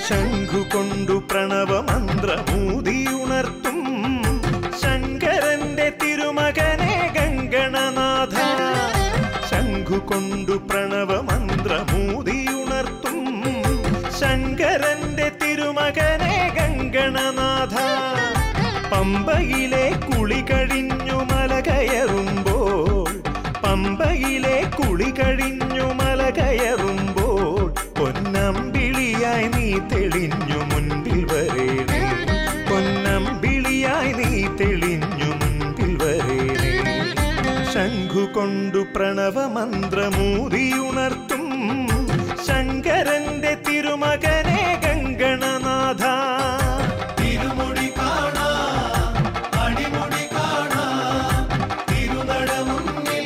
ശംഖുകൊണ്ടു പ്രണവമന്ത്രമൂതിയുണർത്തും ശങ്കരന്റെ തിരുമകനെ ഗംഗണനാഥ ശംഖുകൊണ്ടു പ്രണവമന്ത്രമൂതിയുണർത്തും ശങ്കരന്റെ തിരുമകനെ ഗംഗണനാഥ പമ്പയിലെ കുളി കഴിഞ്ഞു മല കയറുമ്പോൾ പമ്പയിലെ കുളി കഴിഞ്ഞു മല കയറുമ്പോൾ പൊന്നമ്പിളിയായി നീ തെളിഞ്ഞു മുൻപിൽ വരേണേ പൊന്നമ്പിളിയായി നീ തെളിഞ്ഞു മുൻപിൽ വരേണേ ശംഖുകൊണ്ടു പ്രണവമന്ത്രമൂതിയുണർത്തും ശങ്കരന്റെ തിരുമകനെ ഗംഗണനാഥ തിരുമുടി കാണാം അടിമുടി കാണാം തിരുനടമുന്നിൽ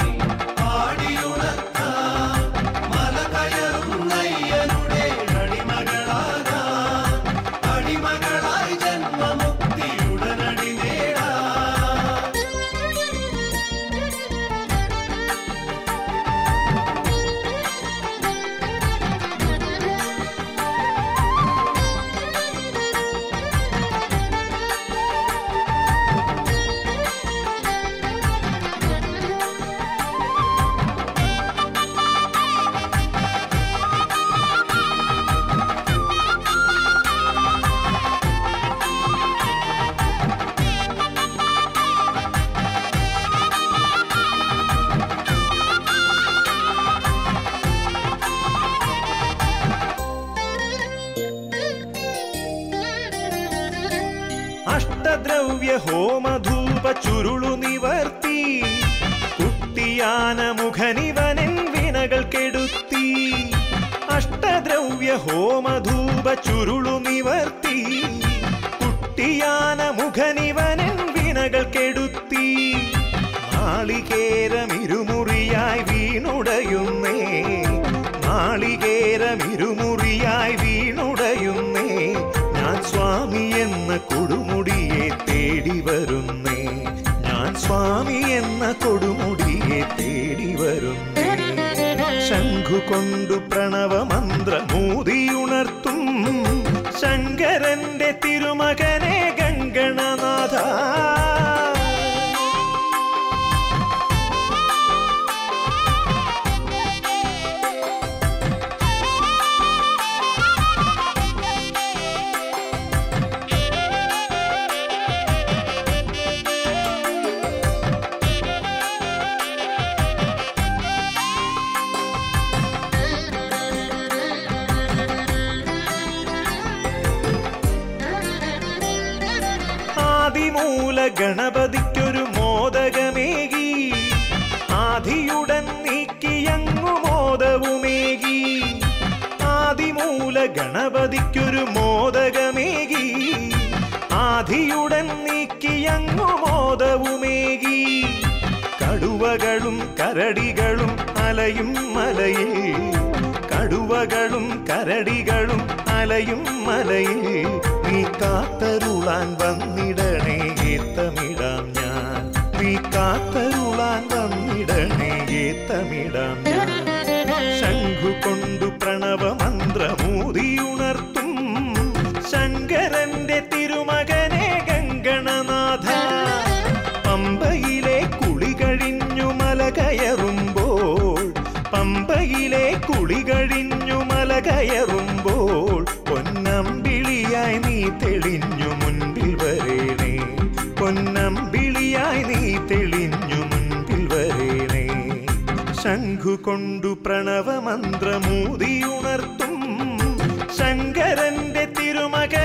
ആടിയുണർത്താം മല കയറും നയ്യനുടെ അടിമകളാകാം അടിമകളായി ജന്മമുക്തിയുടനടി നേടാം അഷ്ടദ്രവ്യ ഹോമധൂപ ചുരുളു നിവർത്തി കുട്ടിയാന മുഖനിവനൻ വിനകൾ കെടുത്തി അഷ്ടദ്രവ്യ ഹോമധൂപ ചുരുളു നിവർത്തി കുട്ടിയാന മുഖനിവനൻ വിനകൾ കെടുത്തി നാളികേരമിരുമുറിയായി വീണുടയുന്നേ നാളികേരമിരുമുറിയായി വീണുടയുന്നേ ഞാൻ സ്വാമി എന്ന കൊടുമുടിയെ തേടി വരുന്നേ ഞാൻ സ്വാമി എന്ന കൊടുമുടിയെ തേടി വരുന്നേ ശംഖുകൊണ്ടു പ്രണവമന്ത്രമൂതിയുണർത്തും ശങ്കരന്റെ തിരുമകനെ ഗംഗണനാഥ ആദിമൂല ഗണപതിക്കൊരു മോദകമേകി ആദിയുടൻ നീക്കിയങ്ങു മോദവുമേകി ആദിമൂല ഗണപതിക്കൊരു മോദകമേകി ആദിയുടൻ നീക്കിയങ്ങു മോദവുമേകി കടുവകളും കരടികളും അലയും മലയിൽ കടുവകളും കരടികളും അലയും മലയിൽ നീ കാത്തരുളാൻ വന്നിടണേ ഏത്തമിടാം ഞാൻ നീ കാത്തരുളാൻ വന്നിടണേ ഏത്തമിടാം ഞാൻ ശംഖുകൊണ്ടു പ്രണവമന്ത്രമൂതിയുണർത്തും ശങ്കരന്റെ തിരുമകനെ ഗംഗണനാഥ പമ്പയിലെ കുളി കഴിഞ്ഞു മല കയറുമ്പോൾ പമ്പയിലെ കുളി കഴിഞ്ഞു മല കയറുമ്പോൾ പൊന്നമ്പിളിയായി നീ തെളിഞ്ഞു മുൻപിൽ വരേണേ പൊന്നമ്പിളിയായി നീ തെളിഞ്ഞു മുൻപിൽ വരേണേ ശംഖുകൊണ്ടു പ്രണവമന്ത്രമൂതിയുണർത്തും ശങ്കരന്റെ തിരുമകൻ